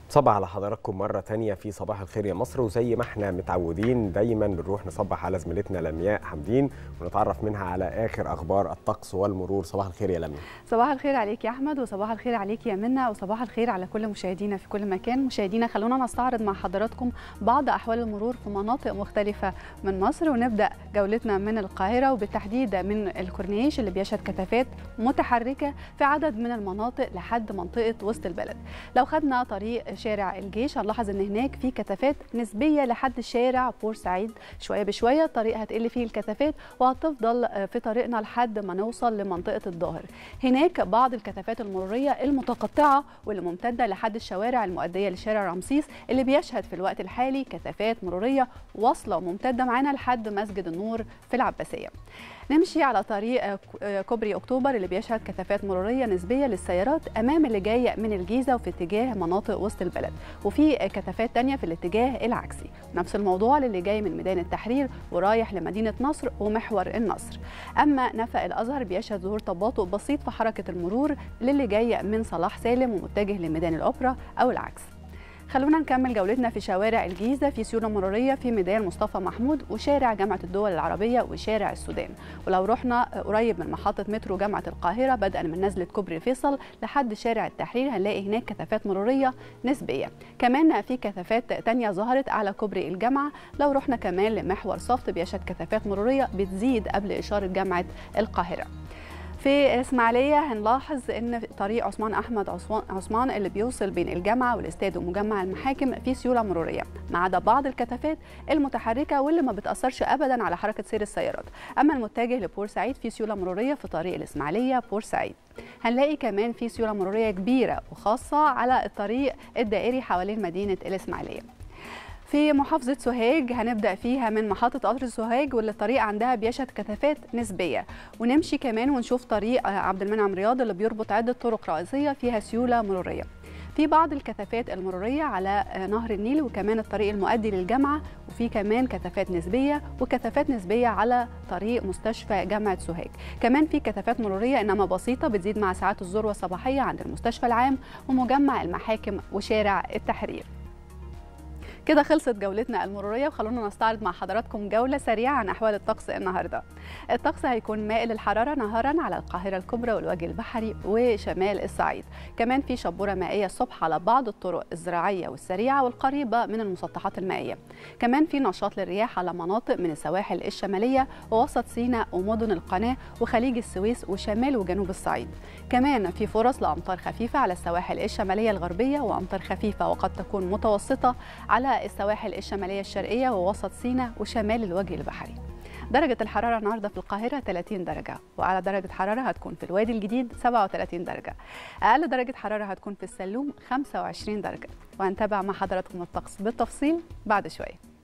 صباح على حضراتكم مرة تانية في صباح الخير يا مصر وزي ما احنا متعودين دايما بنروح نصبح على زميلتنا لمياء حمدين ونتعرف منها على آخر أخبار الطقس والمرور صباح الخير يا لمياء صباح الخير عليك يا احمد وصباح الخير عليك يا منى وصباح الخير على كل مشاهدينا في كل مكان مشاهدينا خلونا نستعرض مع حضراتكم بعض احوال المرور في مناطق مختلفه من مصر ونبدا جولتنا من القاهره وبالتحديد من الكورنيش اللي بيشهد كثافات متحركه في عدد من المناطق لحد منطقه وسط البلد لو خدنا طريق شارع الجيش هنلاحظ ان هناك في كثافات نسبيه لحد شارع بورسعيد شويه بشويه الطريق هتقل فيه الكثافات وهتفضل في طريقنا لحد ما نوصل لمنطقه الظاهر هناك بعض الكثافات المروريه المتقطعه واللي ممتده لحد الشوارع المؤديه لشارع رمسيس اللي بيشهد في الوقت الحالي كثافات مروريه واصله وممتده معانا لحد مسجد النور في العباسيه نمشي على طريق كوبري اكتوبر اللي بيشهد كثافات مروريه نسبيه للسيارات امام اللي جاي من الجيزه وفي اتجاه مناطق وسط البلد وفي كثافات تانية في الاتجاه العكسي نفس الموضوع للي جاي من ميدان التحرير ورايح لمدينه نصر ومحور النصر اما نفق الازهر بيشهد ظهور تباطؤ بسيط في حركه المرور للي جاي من صلاح سالم ومتجه لميدان الاوبرا او العكس خلونا نكمل جولتنا في شوارع الجيزة في سيولة مرورية في ميدان مصطفى محمود وشارع جامعة الدول العربية وشارع السودان ولو رحنا قريب من محطة مترو جامعة القاهرة بدءا من نزلة كوبري فيصل لحد شارع التحرير هنلاقي هناك كثافات مرورية نسبية كمان في كثافات تانية ظهرت على كوبري الجامعة لو رحنا كمان لمحور صفت بيشهد كثافات مرورية بتزيد قبل إشارة جامعة القاهرة في اسماعيليه هنلاحظ ان طريق عثمان احمد عثمان اللي بيوصل بين الجامعه والاستاد ومجمع المحاكم في سيوله مروريه ما عدا بعض الكثافات المتحركه واللي ما بتاثرش ابدا على حركه سير السيارات اما المتجه لبورسعيد في سيوله مروريه في طريق الاسماعيليه بورسعيد هنلاقي كمان في سيوله مروريه كبيره وخاصه على الطريق الدائري حوالين مدينه الاسماعيليه في محافظة سوهاج هنبدأ فيها من محطة قطر سوهاج واللي الطريق عندها بيشهد كثافات نسبية ونمشي كمان ونشوف طريق عبد المنعم رياض اللي بيربط عدة طرق رئيسية فيها سيولة مرورية في بعض الكثافات المرورية على نهر النيل وكمان الطريق المؤدي للجامعة وفي كمان كثافات نسبية وكثافات نسبية على طريق مستشفى جامعة سوهاج كمان في كثافات مرورية إنما بسيطة بتزيد مع ساعات الذروة الصباحية عند المستشفى العام ومجمع المحاكم وشارع التحرير كده خلصت جولتنا المرورية وخلونا نستعرض مع حضراتكم جولة سريعة عن أحوال الطقس النهاردة الطقس هيكون مائل الحرارة نهارا على القاهرة الكبرى والوجه البحري وشمال الصعيد كمان في شبورة مائية الصبح على بعض الطرق الزراعية والسريعة والقريبة من المسطحات المائية كمان في نشاط للرياح على مناطق من السواحل الشمالية ووسط سيناء ومدن القناة وخليج السويس وشمال وجنوب الصعيد كمان في فرص لأمطار خفيفة على السواحل الشمالية الغربية وأمطار خفيفة وقد تكون متوسطة على السواحل الشمالية الشرقية ووسط سيناء وشمال الوجه البحري درجة الحرارة النهاردة في القاهرة 30 درجة وأعلى درجة حرارة هتكون في الوادي الجديد 37 درجة أقل درجة حرارة هتكون في السلوم 25 درجة وهنتابع مع حضراتكم الطقس بالتفصيل بعد شوية